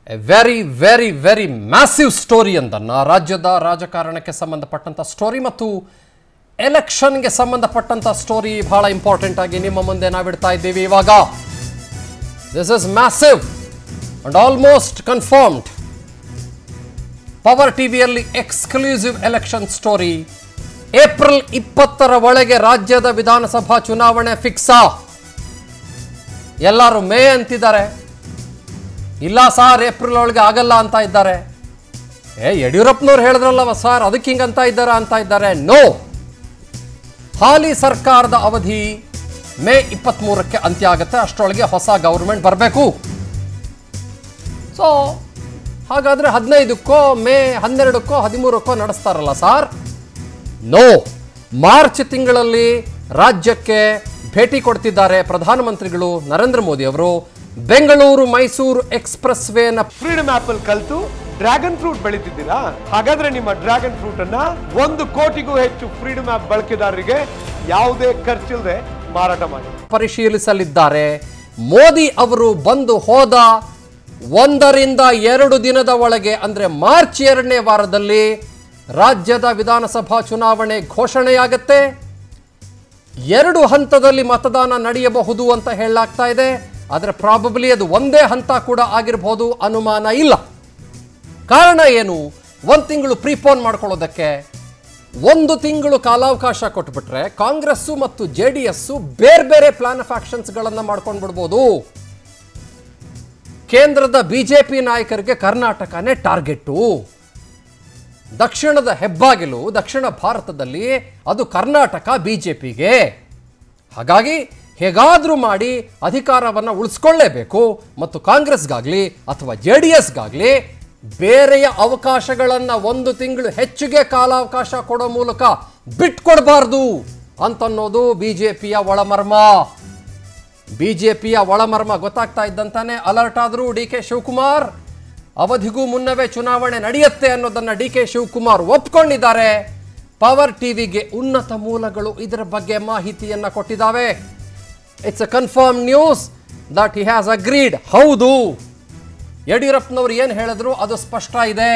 A very very very massive story ಒಂದನ್ನು ರಾಜ್ಯದ ರಾಜಕಾರಣಕ್ಕೆ ಸಂಬಂಧಪಟ್ಟಂಥ ಸ್ಟೋರಿ ಮತ್ತು ಎಲೆಕ್ಷನ್ಗೆ ಸಂಬಂಧಪಟ್ಟಂಥ ಸ್ಟೋರಿ ಬಹಳ ಇಂಪಾರ್ಟೆಂಟ್ ಆಗಿ ನಿಮ್ಮ ಮುಂದೆ ನಾವಿಡ್ತಾ ಇದ್ದೀವಿ ಇವಾಗ this is massive and almost confirmed power ಟಿವಿಯಲ್ಲಿ ಎಕ್ಸ್ಕ್ಲೂಸಿವ್ ಎಲೆಕ್ಷನ್ ಸ್ಟೋರಿ ಏಪ್ರಿಲ್ ಇಪ್ಪತ್ತರ ಒಳಗೆ ರಾಜ್ಯದ ವಿಧಾನಸಭಾ ಚುನಾವಣೆ ಫಿಕ್ಸಾ ಎಲ್ಲರೂ ಮೇ ಅಂತಿದ್ದಾರೆ ಇಲ್ಲ ಸಾರ್ ಏಪ್ರಿಲ್ ಒಳಗೆ ಆಗಲ್ಲ ಅಂತ ಇದ್ದಾರೆ ಏ ಯಡಿಯೂರಪ್ಪನವ್ರು ಹೇಳಿದ್ರಲ್ಲವ ಸರ್ ಅದಕ್ಕೆ ಹಿಂಗಂತ ಇದ್ದಾರ ಅಂತ ಇದ್ದಾರೆ ನೋ ಹಾಲಿ ಸರ್ಕಾರದ ಅವಧಿ ಮೇ ಇಪ್ಪತ್ತ್ಮೂರಕ್ಕೆ ಅಂತ್ಯ ಆಗುತ್ತೆ ಅಷ್ಟರೊಳಗೆ ಹೊಸ ಗೌರ್ಮೆಂಟ್ ಬರಬೇಕು ಸೊ ಹಾಗಾದ್ರೆ ಹದಿನೈದಕ್ಕೋ ಮೇ ಹನ್ನೆರಡಕ್ಕೋ ಹದಿಮೂರಕ್ಕೋ ನಡೆಸ್ತಾರಲ್ಲ ಸಾರ್ ನೋ ಮಾರ್ಚ್ ತಿಂಗಳಲ್ಲಿ ರಾಜ್ಯಕ್ಕೆ ಭೇಟಿ ಕೊಡ್ತಿದ್ದಾರೆ ಪ್ರಧಾನಮಂತ್ರಿಗಳು ನರೇಂದ್ರ ಮೋದಿ ಅವರು ಬೆಂಗಳೂರು ಮೈಸೂರು ಎಕ್ಸ್ಪ್ರೆಸ್ ವೇನ ಫ್ರೀಡಮ್ ಆಪ್ ಅಲ್ಲಿ ಕಲ್ತು ಡ್ರ್ಯಾಗನ್ ಫ್ರೂಟ್ ಬೆಳೀತಿದ್ದೀರಾ ಹಾಗಾದ್ರೆ ನಿಮ್ಮ ಡ್ರ್ಯಾಗನ್ ಫ್ರೂಟ್ ಅನ್ನ ಒಂದು ಕೋಟಿಗೂ ಹೆಚ್ಚು ಫ್ರೀಡಮ್ ಆಪ್ ಬಳಕೆದಾರರಿಗೆ ಯಾವುದೇ ಖರ್ಚಿಲ್ಲದೆ ಮಾರಾಟ ಮಾಡಿ ಪರಿಶೀಲಿಸಲಿದ್ದಾರೆ ಮೋದಿ ಅವರು ಬಂದು ಹೋದ ಒಂದರಿಂದ ಎರಡು ದಿನದ ಒಳಗೆ ಅಂದ್ರೆ ಮಾರ್ಚ್ ಎರಡನೇ ವಾರದಲ್ಲಿ ರಾಜ್ಯದ ವಿಧಾನಸಭಾ ಚುನಾವಣೆ ಘೋಷಣೆಯಾಗತ್ತೆ ಎರಡು ಹಂತದಲ್ಲಿ ಮತದಾನ ನಡೆಯಬಹುದು ಅಂತ ಹೇಳಲಾಗ್ತಾ ಇದೆ ಆದರೆ ಪ್ರಾಬಬ್ಲಿ ಅದು ಒಂದೇ ಹಂತ ಕೂಡ ಆಗಿರಬಹುದು ಅನುಮಾನ ಇಲ್ಲ ಕಾರಣ ಏನು ಒಂದು ತಿಂಗಳು ಪ್ರೀಪೋನ್ ಮಾಡ್ಕೊಳ್ಳೋದಕ್ಕೆ ಒಂದು ತಿಂಗಳು ಕಾಲಾವಕಾಶ ಕೊಟ್ಬಿಟ್ರೆ ಕಾಂಗ್ರೆಸ್ಸು ಮತ್ತು ಜೆ ಡಿ ಎಸ್ಸು ಬೇರೆ ಬೇರೆ ಪ್ಲಾನ್ ಆಫ್ ಆಕ್ಷನ್ಸ್ಗಳನ್ನು ಮಾಡ್ಕೊಂಡು ಬಿಡ್ಬೋದು ಕೇಂದ್ರದ ಬಿಜೆಪಿ ನಾಯಕರಿಗೆ ಕರ್ನಾಟಕನೇ ಟಾರ್ಗೆಟ್ಟು ದಕ್ಷಿಣದ ಹೆಬ್ಬಾಗಿಲು ದಕ್ಷಿಣ ಭಾರತದಲ್ಲಿ ಅದು ಕರ್ನಾಟಕ ಬಿಜೆಪಿಗೆ ಹಾಗಾಗಿ ಹೇಗಾದರೂ ಮಾಡಿ ಅಧಿಕಾರವನ್ನು ಉಳಿಸ್ಕೊಳ್ಳೇಬೇಕು ಮತ್ತು ಕಾಂಗ್ರೆಸ್ಗಾಗಲಿ ಅಥವಾ ಜೆ ಡಿ ಎಸ್ಗಾಗಲಿ ಬೇರೆಯ ಅವಕಾಶಗಳನ್ನು ಒಂದು ತಿಂಗಳು ಹೆಚ್ಚಿಗೆ ಕಾಲಾವಕಾಶ ಕೊಡೋ ಮೂಲಕ ಬಿಟ್ಕೊಡ್ಬಾರ್ದು ಅಂತನ್ನೋದು ಬಿ ಜೆ ಪಿಯ ಒಳಮರ್ಮ ಬಿ ಜೆ ಪಿಯ ಒಳಮರ್ಮ ಗೊತ್ತಾಗ್ತಾ ಇದ್ದಂತಾನೆ ಅಲರ್ಟ್ ಆದರೂ ಡಿ ಕೆ ಶಿವಕುಮಾರ್ ಅವಧಿಗೂ ಮುನ್ನವೇ ಚುನಾವಣೆ ನಡೆಯುತ್ತೆ ಅನ್ನೋದನ್ನ ಡಿ ಕೆ ಶಿವಕುಮಾರ್ ಒಪ್ಕೊಂಡಿದ್ದಾರೆ ಪವರ್ ಟಿವಿಗೆ ಉನ್ನತ ಮೂಲಗಳು ಇದರ ಬಗ್ಗೆ ಮಾಹಿತಿಯನ್ನ ಕೊಟ್ಟಿದ್ದಾವೆ it's a confirm news that he has agreed ಹೌದು ಯಡಿಯೂರಪ್ಪನವರು ಏನು ಹೇಳಿದ್ರು ಅದು ಸ್ಪಷ್ಟ ಇದೆ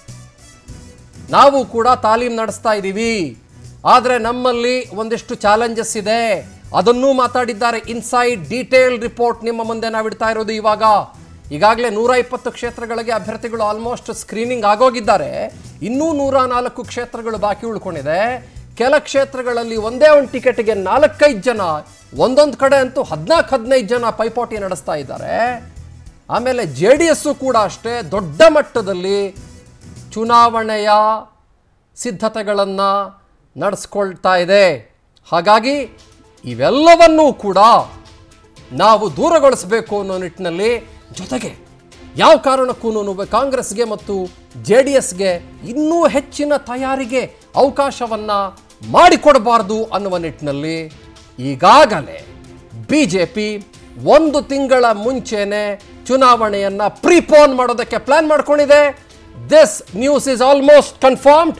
ನಾವು ಕೂಡ ತಾಲೀಮ್ ನಡೆಸ್ತಾ ಇದ್ದೀವಿ ಆದರೆ ನಮ್ಮಲ್ಲಿ ಒಂದಿಷ್ಟು ಚಾಲೆಂಜಸ್ ಇದೆ ಅದನ್ನೂ ಮಾತಾಡಿದ್ದಾರೆ ಇನ್ಸೈಡ್ ಡೀಟೇಲ್ ರಿಪೋರ್ಟ್ ನಿಮ್ಮ ಮುಂದೆ ನಾವಿಡ್ತಾ ಇರೋದು ಇವಾಗ ಈಗಾಗಲೇ ನೂರ ಇಪ್ಪತ್ತು ಕ್ಷೇತ್ರಗಳಿಗೆ ಅಭ್ಯರ್ಥಿಗಳು ಆಲ್ಮೋಸ್ಟ್ ಸ್ಕ್ರೀನಿಂಗ್ ಆಗೋಗಿದ್ದಾರೆ ಇನ್ನೂ ನೂರ ನಾಲ್ಕು ಕ್ಷೇತ್ರಗಳು ಬಾಕಿ ಉಳ್ಕೊಂಡಿದೆ ಕೆಲ ಕ್ಷೇತ್ರಗಳಲ್ಲಿ ಒಂದೇ ಒಂದು ಟಿಕೆಟ್ಗೆ ನಾಲ್ಕೈದು ಜನ ಒಂದೊಂದು ಕಡೆ ಅಂತೂ ಹದಿನಾಲ್ಕು ಹದಿನೈದು ಜನ ಪೈಪೋಟಿ ನಡೆಸ್ತಾ ಇದ್ದಾರೆ ಆಮೇಲೆ ಜೆ ಡಿ ಎಸ್ಸು ಕೂಡ ಅಷ್ಟೇ ದೊಡ್ಡ ಮಟ್ಟದಲ್ಲಿ ಚುನಾವಣೆಯ ಸಿದ್ಧತೆಗಳನ್ನು ನಡೆಸ್ಕೊಳ್ತಾ ಇದೆ ಹಾಗಾಗಿ ಇವೆಲ್ಲವನ್ನೂ ಕೂಡ ನಾವು ದೂರಗೊಳಿಸಬೇಕು ಅನ್ನೋ ನಿಟ್ಟಿನಲ್ಲಿ ಜೊತೆಗೆ ಯಾವ ಕಾರಣಕ್ಕೂ ಕಾಂಗ್ರೆಸ್ಗೆ ಮತ್ತು ಜೆ ಡಿ ಎಸ್ಗೆ ಇನ್ನೂ ಹೆಚ್ಚಿನ ತಯಾರಿಗೆ ಅವಕಾಶವನ್ನು ಮಾಡಿಕೊಡಬಾರ್ದು ಅನ್ನುವ ನಿಟ್ಟಿನಲ್ಲಿ ಈಗಾಗಲೇ ಬಿ ಜೆ ಪಿ ಒಂದು ತಿಂಗಳ ಮುಂಚೆನೆ ಚುನಾವಣೆಯನ್ನು ಪ್ರೀಪೋನ್ ಮಾಡೋದಕ್ಕೆ ಪ್ಲಾನ್ ಮಾಡ್ಕೊಂಡಿದೆ this news is almost confirmed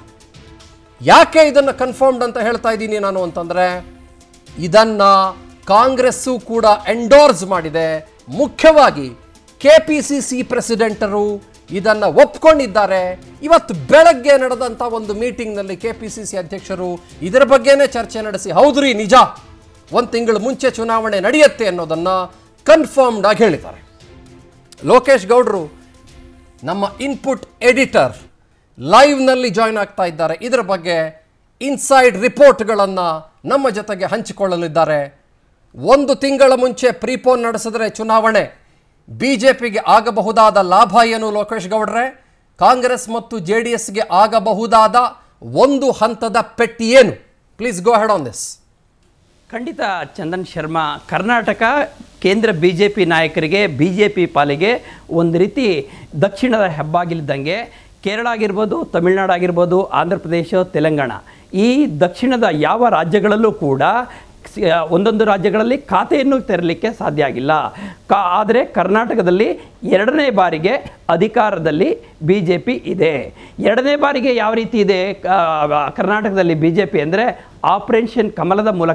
ಯಾಕೆ ಇದನ್ನು ಕನ್ಫರ್ಮ್ಡ್ ಅಂತ ಹೇಳ್ತಾ ಇದ್ದೀನಿ ನಾನು ಅಂತಂದರೆ ಇದನ್ನು ಕಾಂಗ್ರೆಸ್ಸು ಕೂಡ ಎಂಡೋರ್ಸ್ ಮಾಡಿದೆ ಮುಖ್ಯವಾಗಿ ಕೆ ಪಿ ಸಿ ಸಿ ಪ್ರೆಸಿಡೆಂಟರು ಇದನ್ನು ಒಪ್ಕೊಂಡಿದ್ದಾರೆ ಇವತ್ತು ಬೆಳಗ್ಗೆ ನಡೆದಂಥ ಒಂದು ಮೀಟಿಂಗ್ನಲ್ಲಿ ಕೆ ಪಿ ಸಿ ಸಿ ಅಧ್ಯಕ್ಷರು ಇದರ ಬಗ್ಗೆನೇ ಚರ್ಚೆ ನಡೆಸಿ ಹೌದ್ರಿ ನಿಜ ಒಂದು ತಿಂಗಳು ಮುಂಚೆ ಚುನಾವಣೆ ನಡೆಯುತ್ತೆ ಅನ್ನೋದನ್ನು ಕನ್ಫರ್ಮ್ಡ್ ಆಗಿ ಹೇಳಿದ್ದಾರೆ ಲೋಕೇಶ್ ಗೌಡ್ರು ನಮ್ಮ ಇನ್ಪುಟ್ ಎಡಿಟರ್ ಲೈವ್ನಲ್ಲಿ ಜಾಯ್ನ್ ಆಗ್ತಾ ಇದ್ದಾರೆ ಇದರ ಬಗ್ಗೆ ಇನ್ಸೈಡ್ ರಿಪೋರ್ಟ್ಗಳನ್ನು ನಮ್ಮ ಜೊತೆಗೆ ಹಂಚಿಕೊಳ್ಳಲಿದ್ದಾರೆ ಒಂದು ತಿಂಗಳ ಮುಂಚೆ ಪ್ರೀಪೋನ್ ನಡೆಸಿದ್ರೆ ಚುನಾವಣೆ ಬಿ ಜೆ ಪಿಗೆ ಆಗಬಹುದಾದ ಲಾಭ ಏನು ಲೋಕೇಶ್ ಗೌಡ್ರೆ ಕಾಂಗ್ರೆಸ್ ಮತ್ತು ಜೆ ಡಿ ಎಸ್ಗೆ ಆಗಬಹುದಾದ ಒಂದು ಹಂತದ ಪೆಟ್ಟಿ ಏನು please go ahead on this ಖಂಡಿತ ಚಂದನ್ ಶರ್ಮಾ ಕರ್ನಾಟಕ ಕೇಂದ್ರ ಬಿ ಜೆ ಪಿ ನಾಯಕರಿಗೆ ಬಿ ಜೆ ಪಿ ಪಾಲಿಗೆ ಒಂದು ರೀತಿ ದಕ್ಷಿಣದ ಹೆಬ್ಬಾಗಿಲಿದ್ದಂಗೆ ಕೇರಳ ಆಗಿರ್ಬೋದು ತಮಿಳುನಾಡು ಆಗಿರ್ಬೋದು ಆಂಧ್ರ ಪ್ರದೇಶ ತೆಲಂಗಾಣ ಈ ದಕ್ಷಿಣದ ಯಾವ ರಾಜ್ಯಗಳಲ್ಲೂ ಕೂಡ ಸಿ- ಒಂದೊಂದು ರಾಜ್ಯಗಳಲ್ಲಿ ಖಾತೆಯನ್ನು ತೆರಲಿಕ್ಕೆ ಸಾಧ್ಯ ಆಗಿಲ್ಲ ಕಾ ಆದರೆ ಕರ್ನಾಟಕದಲ್ಲಿ ಎರಡನೇ ಬಾರಿಗೆ ಅಧಿಕಾರದಲ್ಲಿ ಬಿ ಜೆ ಪಿ ಇದೆ ಎರಡನೇ ಬಾರಿಗೆ ಯಾವ ರೀತಿ ಇದೆ ಆ, ಕರ್ನಾಟಕದಲ್ಲಿ ಬಿ ಜೆ ಪಿ ಅಂದರೆ ಆಪರೇಷನ್ ಕಮಲದ ಮೂಲಕ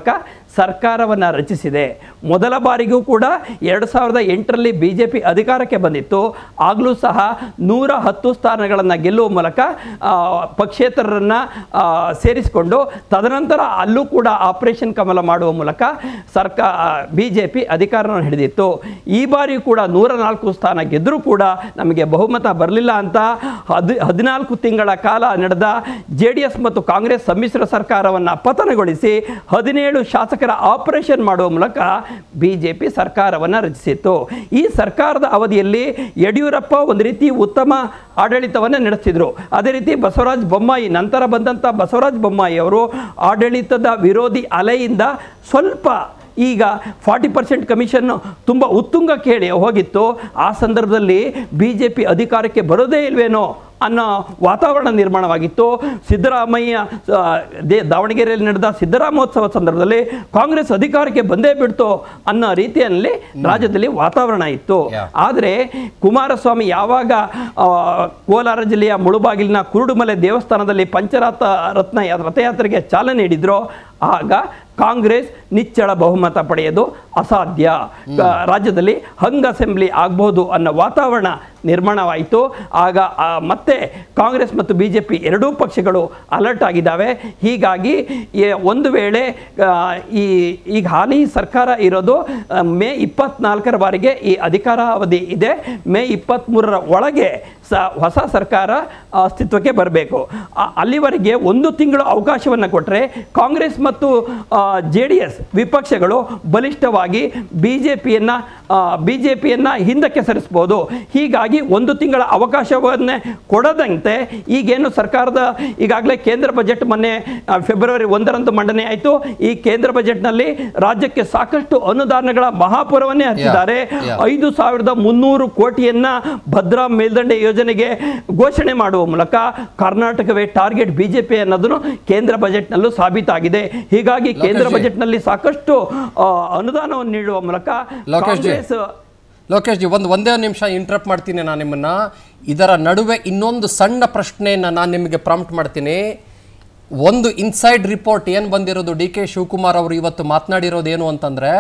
ಸರ್ಕಾರವನ್ನು ರಚಿಸಿದೆ ಮೊದಲ ಬಾರಿಗೂ ಕೂಡ ಎರಡು ಸಾವಿರದ ಎಂಟರಲ್ಲಿ ಬಿ ಜೆ ಪಿ ಅಧಿಕಾರಕ್ಕೆ ಬಂದಿತ್ತು ಆಗಲೂ ಸಹ ನೂರ ಹತ್ತು ಸ್ಥಾನಗಳನ್ನು ಗೆಲ್ಲುವ ಮೂಲಕ ಆ, ಪಕ್ಷೇತರರನ್ನು ಆ, ಸೇರಿಸಿಕೊಂಡು ತದನಂತರ ಅಲ್ಲೂ ಕೂಡ ಆಪರೇಷನ್ ಕಮಲ ಮಾಡುವ ಮೂಲಕ ಸರ್ಕಾ ಬಿ ಜೆ ಪಿ ಅಧಿಕಾರವನ್ನು ಹಿಡಿದಿತ್ತು ಈ ಬಾರಿ ಕೂಡ ನೂರ ನಾಲ್ಕು ಸ್ಥಾನ ಗೆದ್ದರೂ ಕೂಡ ನಮಗೆ ಬಹುಮತ ಬರಲಿಲ್ಲ ಅಂತ ಹದಿ ಹದಿನಾಲ್ಕು ತಿಂಗಳ ಕಾಲ ನಡೆದ ಜೆ ಡಿ ಎಸ್ ಮತ್ತು ಕಾಂಗ್ರೆಸ್ ಸಮ್ಮಿಶ್ರ ಸರ್ಕಾರವನ್ನು ಪತನಗೊಳಿಸಿ ಹದಿನೇಳು ಶಾಸಕರ ಆಪರೇಷನ್ ಮಾಡುವ ಮೂಲಕ ಬಿ ಜೆ ಪಿ ಸರ್ಕಾರವನ್ನು ರಚಿಸಿತ್ತು ಈ ಸರ್ಕಾರದ ಅವಧಿಯಲ್ಲಿ ಯಡಿಯೂರಪ್ಪ ಒಂದು ರೀತಿ ಉತ್ತಮ ಆಡಳಿತವನ್ನು ನಡೆಸಿದರು ಅದೇ ರೀತಿ ಬಸವರಾಜ ಬೊಮ್ಮಾಯಿ ನಂತರ ಬಂದಂಥ ಬಸವರಾಜ ಬೊಮ್ಮಾಯಿ ಅವರು ಆಡಳಿತದ ವಿರೋಧಿ ಅಲೆಯಿಂದ ಸ್ವಲ್ಪ ಈಗ ಫಾರ್ಟಿ ಪರ್ಸೆಂಟ್ ಕಮಿಷನ್ ತುಂಬ ಉತ್ತುಂಗ ಕೇಳಿ ಹೋಗಿತ್ತು ಆ ಸಂದರ್ಭದಲ್ಲಿ ಬಿ ಜೆ ಪಿ ಅಧಿಕಾರಕ್ಕೆ ಬರೋದೇ ಇಲ್ವೇನೋ ಅನ್ನೋ ವಾತಾವರಣ ನಿರ್ಮಾಣವಾಗಿತ್ತು ಸಿದ್ದರಾಮಯ್ಯ ಆ, ದೇ ದಾವಣಗೆರೆಯಲ್ಲಿ ನಡೆದ ಸಿದ್ದರಾಮೋತ್ಸವ ಸಂದರ್ಭದಲ್ಲಿ ಕಾಂಗ್ರೆಸ್ ಅಧಿಕಾರಕ್ಕೆ ಬಂದೇ ಬಿಡ್ತು ಅನ್ನೋ ರೀತಿಯಲ್ಲಿ ರಾಜ್ಯದಲ್ಲಿ ವಾತಾವರಣ ಇತ್ತು Yeah. ಆದರೆ ಕುಮಾರಸ್ವಾಮಿ ಯಾವಾಗ ಆ, ಕೋಲಾರ ಜಿಲ್ಲೆಯ ಮುಳುಬಾಗಿಲಿನ ಕುರುಡುಮಲೆ ದೇವಸ್ಥಾನದಲ್ಲಿ ಪಂಚರಥ ರತ್ನ ಯಾ- ರಥಯಾತ್ರೆಗೆ ಚಾಲನೆ ನೀಡಿದ್ರು ಆಗ ಕಾಂಗ್ರೆಸ್ ನಿಚ್ಚಳ ಬಹುಮತ ಪಡೆಯೋದು ಅಸಾಧ್ಯ ಆ, ರಾಜ್ಯದಲ್ಲಿ ಹಂಗ್ ಅಸೆಂಬ್ಲಿ ಆಗಬಹುದು ಅನ್ನೋ ವಾತಾವರಣ ನಿರ್ಮಾಣವಾಯಿತು ಆಗ ಆ, ಮತ್ತೆ ಕಾಂಗ್ರೆಸ್ ಮತ್ತು ಬಿ ಜೆ ಪಿ ಎರಡೂ ಪಕ್ಷಗಳು ಅಲರ್ಟ್ ಆಗಿದ್ದಾವೆ ಹೀಗಾಗಿ ಎ- ಒಂದು ವೇಳೆ ಆ, ಈ ಈಗ ಹಾಲಿ ಸರ್ಕಾರ ಇರೋದು ಆ, ಮೇ ಇಪ್ಪತ್ನಾಲ್ಕರ ಬಾರಿಗೆ ಈ ಅಧಿಕಾರಾವಧಿ ಇದೆ ಮೇ ಇಪ್ಪತ್ತ್ಮೂರರ ಒಳಗೆ ಸ ಹೊಸ ಸರ್ಕಾರ ಅಸ್ತಿತ್ವಕ್ಕೆ ಬರಬೇಕು ಅಲ್ಲಿವರೆಗೆ ಒಂದು ತಿಂಗಳು ಅವಕಾಶವನ್ನು ಕೊಟ್ಟರೆ ಕಾಂಗ್ರೆಸ್ ಮತ್ತು ಜೆ ಡಿ ಎಸ್ ವಿಪಕ್ಷಗಳು ಬಲಿಷ್ಠವಾಗಿ ಬಿ ಜೆ ಪಿಯನ್ನು ಬಿ ಜೆ ಪಿಯನ್ನು ಹಿಂದಕ್ಕೆ ಸರಿಸ್ಬೋದು ಹೀಗಾಗಿ ಒಂದು ತಿಂಗಳ ಅವಕಾಶವನ್ನೇ ಕೊಡದಂತೆ ಈಗೇನು ಸರ್ಕಾರದ ಈಗಾಗಲೇ ಕೇಂದ್ರ ಬಜೆಟ್ ಮೊನ್ನೆ ಆ, ಫೆಬ್ರವರಿ ಒಂದರಂದು ಮಂಡನೆ ಆಯಿತು ಈ ಕೇಂದ್ರ ಬಜೆಟ್ನಲ್ಲಿ ರಾಜ್ಯಕ್ಕೆ ಸಾಕಷ್ಟು ಅನುದಾನಗಳ ಮಹಾಪುರವನ್ನೇ ಹಚ್ಚಿದ್ದಾರೆ yeah. ಐದು ಸಾವಿರದ ಮುನ್ನೂರು ಕೋಟಿಯನ್ನ ಭದ್ರಾ ಮೇಲ್ದಂಡೆ ಯೋಜನೆಗೆ ಘೋಷಣೆ ಮಾಡುವ ಮೂಲಕ ಕರ್ನಾಟಕವೇ ಟಾರ್ಗೆಟ್ ಬಿಜೆಪಿ ಅನ್ನೋದನ್ನು ಕೇಂದ್ರ ಬಜೆಟ್ನಲ್ಲೂ ಸಾಬೀತಾಗಿದೆ ಹೀಗಾಗಿ ಕೇಂದ್ರ ಲೋಕೇಶ್ ಜಿ. ಬಜೆಟ್ನಲ್ಲಿ ಸಾಕಷ್ಟು ಆ, ಅನುದಾನವನ್ನು ನೀಡುವ ಮೂಲಕ ಲೋಕೇಶ್ ಜಿ. ಕಾಂಗ್ರೆಸ್ ಲೋಕೇಶ್ ಜಿ ಒಂದು ಒಂದೇ ನಿಮಿಷ ಇಂಟ್ರಪ್ಟ್ ಮಾಡ್ತೀನಿ ನಾನು ನಿಮ್ಮನ್ನ ಇದರ ನಡುವೆ ಇನ್ನೊಂದು ಸಣ್ಣ ಪ್ರಶ್ನೆಯನ್ನು ನಾನು ನಿಮಗೆ ಪ್ರಾಂಪ್ಟ್ ಮಾಡ್ತೀನಿ ಒಂದು ಇನ್ಸೈಡ್ ರಿಪೋರ್ಟ್ ಏನು ಬಂದಿರೋದು ಡಿ ಕೆ ಶಿವಕುಮಾರ್ ಅವರು ಇವತ್ತು ಮಾತನಾಡಿರೋದು ಏನು ಅಂತಂದ್ರೆ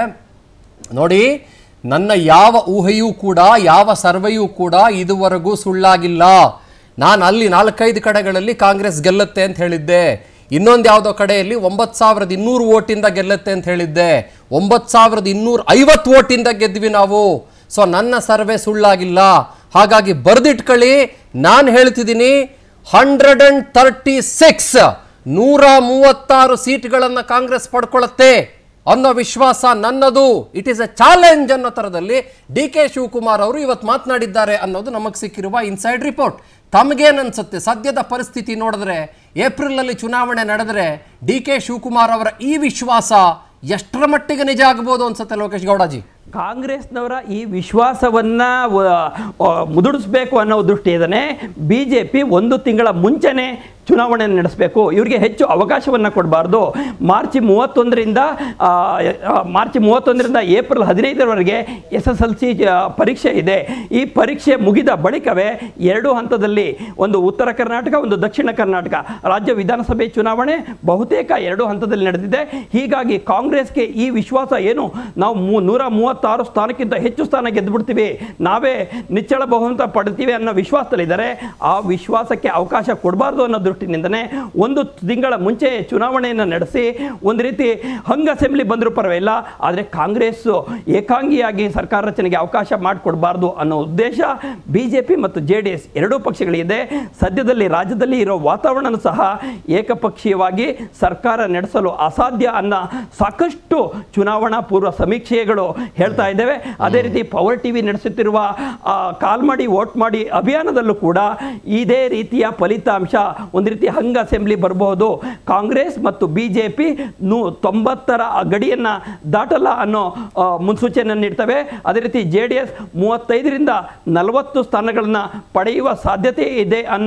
ನೋಡಿ ನನ್ನ ಯಾವ ಊಹೆಯೂ ಕೂಡ ಯಾವ ಸರ್ವೆಯೂ ಕೂಡ ಇದುವರೆಗೂ ಸುಳ್ಳಾಗಿಲ್ಲ ನಾನು ಅಲ್ಲಿ ನಾಲ್ಕೈದು ಕಡೆಗಳಲ್ಲಿ ಕಾಂಗ್ರೆಸ್ ಗೆಲ್ಲುತ್ತೆ ಅಂತ ಹೇಳಿದ್ದೆ ಇನ್ನೊಂದು ಯಾವುದೋ ಕಡೆಯಲ್ಲಿ ಒಂಬತ್ತು ಸಾವಿರದ ಇನ್ನೂರು ಓಟಿಂದ ಗೆಲ್ಲುತ್ತೆ ಅಂತ ಹೇಳಿದ್ದೆ ಒಂಬತ್ತು ಸಾವಿರದ ಇನ್ನೂರ ಐವತ್ತು ಓಟಿಂದ ಗೆದ್ವಿ ನಾವು ಸೊ ನನ್ನ ಸರ್ವೆ ಸುಳ್ಳಾಗಿಲ್ಲ ಹಾಗಾಗಿ ಬರೆದಿಟ್ಕೊಳ್ಳಿ ನಾನು ಹೇಳ್ತಿದ್ದೀನಿ ಹಂಡ್ರೆಡ್ ಅಂಡ್ ತರ್ಟಿ ಸಿಕ್ಸ್ ನೂರ ಮೂವತ್ತಾರು ಸೀಟ್ಗಳನ್ನು ಕಾಂಗ್ರೆಸ್ ಪಡ್ಕೊಳ್ಳುತ್ತೆ ಅನ್ನೋ ವಿಶ್ವಾಸ ನನ್ನದು ಇಟ್ ಈಸ್ ಎ ಚಾಲೆಂಜ್ ಅನ್ನೋ ಥರದಲ್ಲಿ ಡಿ ಕೆ ಶಿವಕುಮಾರ್ ಅವರು ಇವತ್ತು ಮಾತನಾಡಿದ್ದಾರೆ ಅನ್ನೋದು ನಮಗೆ ಸಿಕ್ಕಿರುವ ಇನ್ಸೈಡ್ ರಿಪೋರ್ಟ್ ತಮಗೇನನ್ಸುತ್ತೆ ಸದ್ಯದ ಪರಿಸ್ಥಿತಿ ನೋಡಿದ್ರೆ ಏಪ್ರಿಲಲ್ಲಿ ಚುನಾವಣೆ ನಡೆದ್ರೆ ಡಿ ಕೆ ಶಿವಕುಮಾರ್ ಅವರ ಈ ವಿಶ್ವಾಸ ಎಷ್ಟರ ಮಟ್ಟಿಗೆ ನಿಜ ಆಗ್ಬೋದು ಅನ್ಸುತ್ತೆ ಲೋಕೇಶ್ ಗೌಡಜಿ ಕಾಂಗ್ರೆಸ್ನವರ ಈ ವಿಶ್ವಾಸವನ್ನ ವ- ಆ, ಮುದುಡಿಸ್ಬೇಕು ಅನ್ನೋ ದೃಷ್ಟಿಯಿಂದನೇ ಬಿ ಜೆ ಪಿ ಒಂದು ತಿಂಗಳ ಮುಂಚೆನೆ ಚುನಾವಣೆ ನಡೆಸಬೇಕು ಇವರಿಗೆ ಹೆಚ್ಚು ಅವಕಾಶವನ್ನು ಕೊಡಬಾರ್ದು ಮಾರ್ಚ್ ಮೂವತ್ತೊಂದರಿಂದ ಆ, ಆ, ಮಾರ್ಚ್ ಮೂವತ್ತೊಂದರಿಂದ ಏಪ್ರಿಲ್ ಹದಿನೈದರವರೆಗೆ ಎಸ್ ಎಸ್ ಎಲ್ ಸಿ ಪರೀಕ್ಷೆ ಇದೆ ಈ ಪರೀಕ್ಷೆ ಮುಗಿದ ಬಳಿಕವೇ ಎರಡು ಹಂತದಲ್ಲಿ ಒಂದು ಉತ್ತರ ಕರ್ನಾಟಕ ಒಂದು ದಕ್ಷಿಣ ಕರ್ನಾಟಕ ರಾಜ್ಯ ವಿಧಾನಸಭೆ ಚುನಾವಣೆ ಬಹುತೇಕ ಎರಡು ಹಂತದಲ್ಲಿ ನಡೆದಿದೆ ಹೀಗಾಗಿ ಕಾಂಗ್ರೆಸ್ಗೆ ಈ ವಿಶ್ವಾಸ ಏನು ನಾವು ಮೂ- ನೂರ ಮೂವತ್ತಾರು ಸ್ಥಾನಕ್ಕಿಂತ ಹೆಚ್ಚು ಸ್ಥಾನ ಗೆದ್ದುಬಿಡ್ತೀವಿ ನಾವೇ ನಿಚ್ಚಳ ಬಹುಮತ ಪಡ್ತೀವಿ ಅನ್ನೋ ವಿಶ್ವಾಸದಲ್ಲಿದ್ದಾರೆ ಆ ವಿಶ್ವಾಸಕ್ಕೆ ಅವಕಾಶ ಕೊಡಬಾರ್ದು ಅನ್ನೋ ದೃಷ್ಟಿನಿಂದನೇ ಒಂದು ತಿಂಗಳ ಮುಂಚೆ ಚುನಾವಣೆಯನ್ನು ನಡೆಸಿ ಒಂದು ರೀತಿ ಹಂಗ್ ಅಸೆಂಬ್ಲಿ ಬಂದರೂ ಪರವಾಗಿಲ್ಲ ಆದರೆ ಕಾಂಗ್ರೆಸ್ ಏಕಾಂಗಿಯಾಗಿ ಸರ್ಕಾರ ರಚನೆಗೆ ಅವಕಾಶ ಮಾಡಿಕೊಡ್ಬಾರ್ದು ಅನ್ನೋ ಉದ್ದೇಶ ಬಿ ಜೆ ಪಿ ಮತ್ತು ಜೆ ಡಿ ಎಸ್ ಎರಡೂ ಪಕ್ಷಗಳಿದೆ ಸದ್ಯದಲ್ಲಿ ರಾಜ್ಯದಲ್ಲಿ ಇರೋ ವಾತಾವರಣ ಸಹ ಏಕಪಕ್ಷೀಯವಾಗಿ ಸರ್ಕಾರ ನಡೆಸಲು ಅಸಾಧ್ಯ ಅನ್ನೋ ಸಾಕಷ್ಟು ಚುನಾವಣಾ ಪೂರ್ವ ಸಮೀಕ್ಷೆಗಳು ಹೇಳ್ತಾ ಇದ್ದೇವೆ ಅದೇ ರೀತಿ ಪವರ್ ಟಿವಿ ನಡೆಸುತ್ತಿರುವ ಆ, ಕಾಲ್ ಮಾಡಿ ವೋಟ್ ಮಾಡಿ ಅಭಿಯಾನದಲ್ಲೂ ಕೂಡ ಇದೇ ರೀತಿಯ ಫಲಿತಾಂಶ ಒಂದು ರೀತಿ ಹಂಗ್ ಅಸೆಂಬ್ಲಿ ಬರಬಹುದು ಕಾಂಗ್ರೆಸ್ ಮತ್ತು ಬಿ ಜೆ ಪಿ ನೂ ತೊಂಬತ್ತರ ಗಡಿಯನ್ನು ದಾಟಲ್ಲ ಅನ್ನೋ ಆ, ಮುನ್ಸೂಚನೆಯನ್ನು ನೀಡ್ತವೆ ಅದೇ ರೀತಿ ಜೆ ಡಿ ಎಸ್ ಮೂವತ್ತೈದರಿಂದ ನಲವತ್ತು ಸ್ಥಾನಗಳನ್ನು ಪಡೆಯುವ ಸಾಧ್ಯತೆ ಇದೆ ಅನ್ನೋ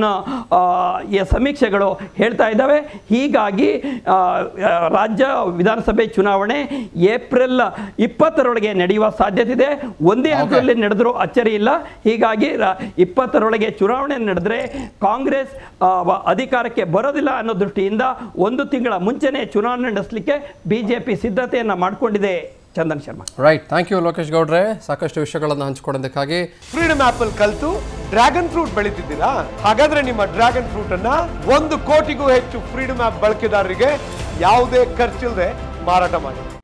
ಈ ಸಮೀಕ್ಷೆಗಳು ಹೇಳ್ತಾ ಇದ್ದಾವೆ ಹೀಗಾಗಿ ಆ, ಆ, ರಾಜ್ಯ ವಿಧಾನಸಭೆ ಚುನಾವಣೆ ಏಪ್ರಿಲ್ ಇಪ್ಪತ್ತರೊಳಗೆ ನಡೆಯುವ ಸಾಧ್ಯತೆ ಇದೆ ಒಂದೇ ಹಂತದಲ್ಲಿ ನಡೆದರೂ ಅಚ್ಚರಿ ಇಲ್ಲ ಹೀಗಾಗಿ ರ- ಇಪ್ಪತ್ತರೊಳಗೆ ಚುನಾವಣೆ ನಡೆದ್ರೆ ಕಾಂಗ್ರೆಸ್ ಆ, ವ- ಅಧಿಕಾರಕ್ಕೆ ಬರೋದಿಲ್ಲ ಅನ್ನೋ ದೃಷ್ಟಿಯಿಂದ ಒಂದು ತಿಂಗಳ ಮುಂಚೆನೆ ಚುನಾವಣೆ ನಡೆಸಲಿಕ್ಕೆ ಬಿಜೆಪಿ ಸಿದ್ಧತೆಯನ್ನ ಮಾಡಿಕೊಂಡಿದೆ Chandan Sharma right thank you Lokesh ಗೌಡ್ರೆ ಸಾಕಷ್ಟು ವಿಷಯಗಳನ್ನು ಹಂಚಿಕೊಡೋದಕ್ಕಾಗಿ ಫ್ರೀಡಮ್ ಆಪ್ ಅಲ್ಲಿ ಕಲ್ತು ಡ್ರ್ಯಾಗನ್ ಫ್ರೂಟ್ ಬೆಳೀತಿದ್ದೀರಾ ಹಾಗಾದ್ರೆ ನಿಮ್ಮ ಡ್ರ್ಯಾಗನ್ ಫ್ರೂಟ್ ಅನ್ನ ಒಂದು ಕೋಟಿಗೂ ಹೆಚ್ಚು ಫ್ರೀಡಮ್ ಆಪ್ ಬಳಕೆದಾರರಿಗೆ ಯಾವುದೇ ಖರ್ಚಿಲ್ಲದೆ ಮಾರಾಟ ಮಾಡಿ